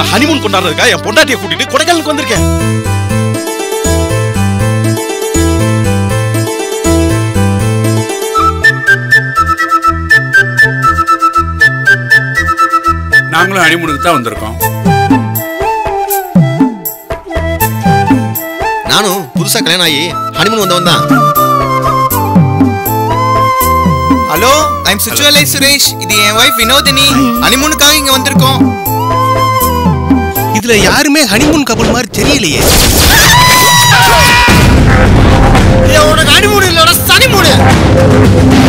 honeymoon கொண்டாடுறதுக்கா என் பொண்டாட்டியை கூட்டிட்டு கொடைக்கானலுக்கு வந்திருக்கேன் நாங்களும் ஹனிமூனுக்கு தான் வந்திருக்கோம் நானும் புதுசா கல்யாணம் ஆகி ஹனிமூன் வந்தவன் தான் ஹலோ ஐம் சுச்சுவலை சுரேஷ் இது என் வைஃப் வினோதினி ஹனிமூனுக்காக இங்க வந்திருக்கோம் இதுல யாருமே ஹனிமூன் கப்பல் மாதிரி தெரியலையே உனக்கு ஹனிமூன் இல்லடா சனிமூன்